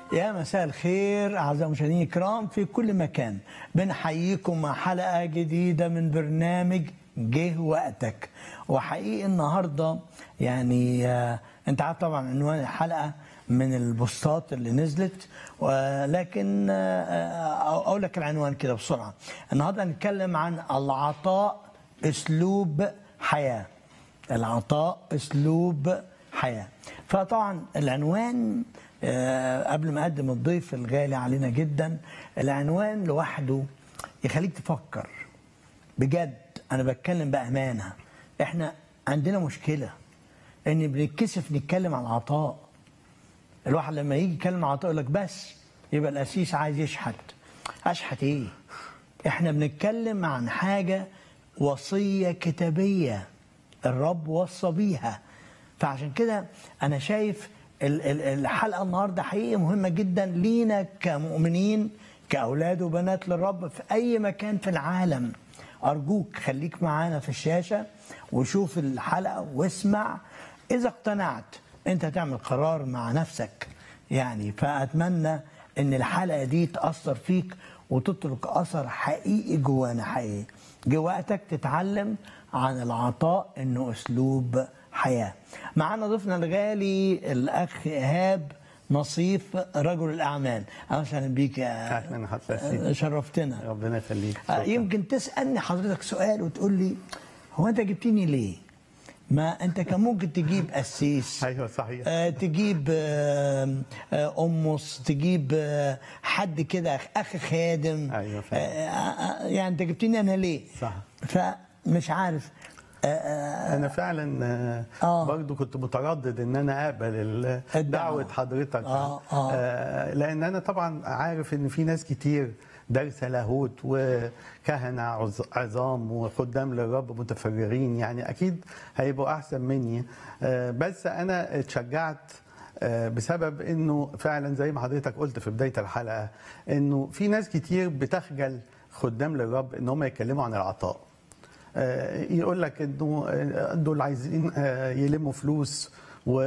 يا مساء الخير أعزائي المشاهدين الكرام في كل مكان بنحييكم مع حلقة جديدة من برنامج جه وقتك وحقيقي النهاردة يعني آه، أنت عارف طبعا عنوان الحلقة من البوستات اللي نزلت ولكن آه، آه، أقول لك العنوان كده بسرعة النهاردة هنتكلم عن العطاء أسلوب حياة العطاء أسلوب حياة فطبعا العنوان آه، قبل ما أقدم الضيف الغالي علينا جدا العنوان لوحده يخليك تفكر بجد أنا بتكلم بأمانة إحنا عندنا مشكلة إن بنتكسف نتكلم عن العطاء الواحد لما يجي يتكلم عن العطاء يقول لك بس يبقى القسيس عايز يشحت أشحت إيه؟ إحنا بنتكلم عن حاجة وصية كتابية الرب وصى بيها فعشان كده انا شايف ال- ال- الحلقه النهارده حقيقي مهمه جدا لينا كمؤمنين كاولاد وبنات للرب في اي مكان في العالم ارجوك خليك معانا في الشاشه وشوف الحلقه واسمع اذا اقتنعت انت تعمل قرار مع نفسك يعني فاتمنى ان الحلقه دي تاثر فيك وتترك اثر حقيقي جوانا حقيقي جه وقتك تتعلم عن العطاء انه اسلوب حياه معانا ضيفنا الغالي الاخ ايهاب نصيف رجل الاعمال اهلا بيك يا اهلا حضرتك شرفتنا ربنا يخليك آه، شكراً. يمكن تسالني حضرتك سؤال وتقول لي هو انت جبتني ليه؟ ما انت كان ممكن تجيب قسيس ايوه صحيح آه، تجيب آه، آه، أمس تجيب آه، حد كده أخ خادم أيوة فعلا. آه، آه، يعني أنت جبتني أنا ليه؟ صح. فمش عارف آه، آه، انا فعلا آه، آه. برضو كنت متردد ان انا اقبل ال- الدعوة. دعوه حضرتك آه، آه. آه، لان انا طبعا عارف ان في ناس كتير دارسه لاهوت وكهنه عظ- عظام وخدام للرب متفرغين يعني اكيد هيبقوا احسن مني آه، بس انا اتشجعت آه، بسبب انه فعلا زي ما حضرتك قلت في بدايه الحلقه انه في ناس كتير بتخجل خدام للرب ان هم يتكلموا عن العطاء آه، يقول لك انه آه، دول عايزين آه، يلموا فلوس و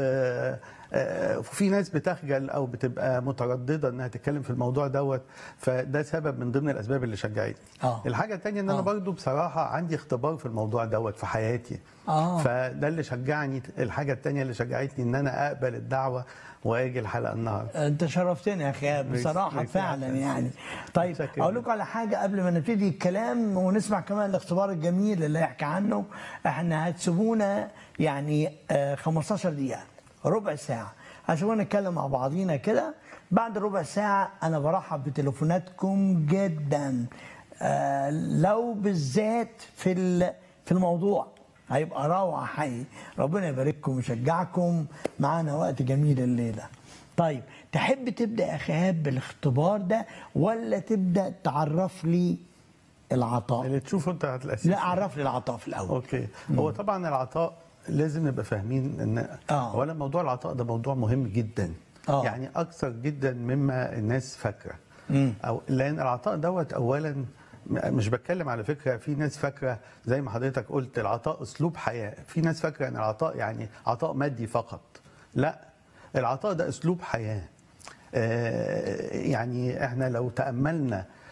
آه، وفي ناس بتخجل او بتبقى متردده انها تتكلم في الموضوع دوت فده سبب من ضمن الاسباب اللي شجعتني آه. الحاجه الثانيه ان انا آه. برضو بصراحه عندي اختبار في الموضوع دوت في حياتي آه. فده اللي شجعني الحاجه الثانيه اللي شجعتني ان انا اقبل الدعوه واجي الحلقه النهارده انت شرفتني يا اخي إيهاب، ميرسي- بصراحه ميرسي فعلا أحسن. يعني طيب متشكر. اقول لكم على حاجه قبل ما نبتدي الكلام ونسمع كمان الاختبار الجميل اللي يحكي عنه احنا هتسيبونا يعني آه، 15 دقيقه ربع ساعه هتسيبونا نتكلم مع بعضينا كده بعد ربع ساعه انا برحب بتليفوناتكم جدا آه، لو بالذات في ال- في الموضوع هيبقى روعة حقيقي ربنا يبارككم ويشجعكم معانا وقت جميل الليلة طيب تحب تبدأ يا أخي إيهاب بالاختبار ده ولا تبدأ تعرف لي العطاء اللي تشوفه انت هتلاقيه لا عرف لي العطاء في الأول اوكي هو طبعا العطاء لازم نبقى فاهمين ان آه. اولا موضوع العطاء ده موضوع مهم جدا آه. يعني اكثر جدا مما الناس فاكره مم. او لان العطاء دوت اولا م- مش بتكلم على فكره في ناس فاكره زي ما حضرتك قلت العطاء اسلوب حياه في ناس فاكره ان العطاء يعني عطاء مادي فقط لا العطاء ده اسلوب حياه آه، يعني احنا لو تاملنا